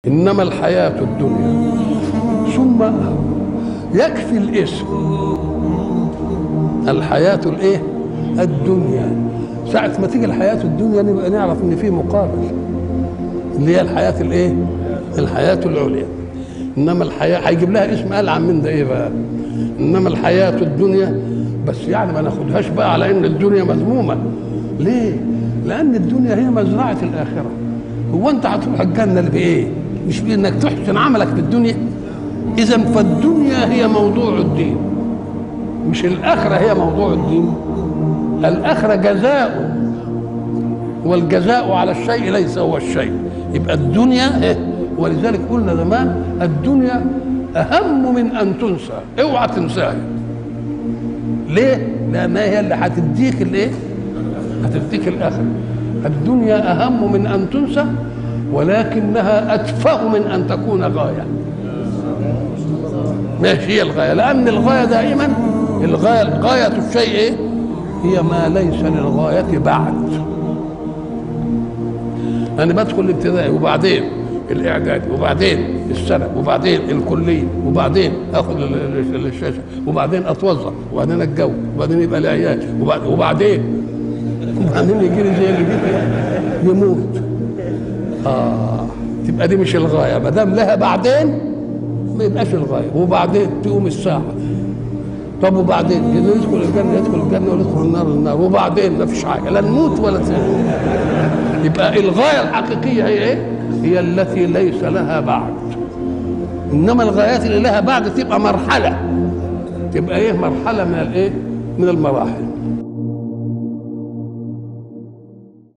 انما الحياه الدنيا ثم يكفي الاسم الحياه الايه الدنيا ساعة ما تيجي الحياة الدنيا نبقى نعرف إن في مقابل اللي هي الحياة الإيه؟ الحياة العليا إنما الحياة هيجيب لها اسم ألعن من ده إيه بقى؟ إنما الحياة الدنيا بس يعني ما ناخدهاش بقى على إن الدنيا مذمومة ليه؟ لأن الدنيا هي مزرعة الآخرة هو أنت هتروح الجنة بإيه؟ مش بإنك تحسن عملك في الدنيا إذا فالدنيا هي موضوع الدين مش الآخرة هي موضوع الدين الآخرة جزاء والجزاء على الشيء ليس هو الشيء يبقى الدنيا إيه؟ ولذلك قلنا زمان الدنيا أهم من أن تنسى اوعى تنساها ليه؟ لأنها هي اللي هتديك الإيه؟ هتديك الآخرة الدنيا أهم من أن تنسى ولكنها أتفه من أن تكون غاية ماشي هي الغاية لأن الغاية دائما الغاية غاية الشيء إيه؟ هي ما ليس للغاية بعد أنا بدخل الابتدائي وبعدين الإعداد وبعدين السنة وبعدين الكلية وبعدين آخذ الشاشة وبعدين أتوظف وبعدين أتجوز وبعدين يبقى لي عيال وبعدين وبعدين يجي لي زي اللي جه يموت آه تبقى دي مش الغاية ما دام لها بعدين ما يبقاش الغاية وبعدين تقوم الساعة طب وبعدين ندخل الجنه يدخل الجنه وندخل النار النار وبعدين ما فيش حاجه لا نموت ولا تموت يبقى الغايه الحقيقيه هي ايه؟ هي التي ليس لها بعد انما الغايات اللي لها بعد تبقى مرحله تبقى ايه مرحله من الايه؟ من المراحل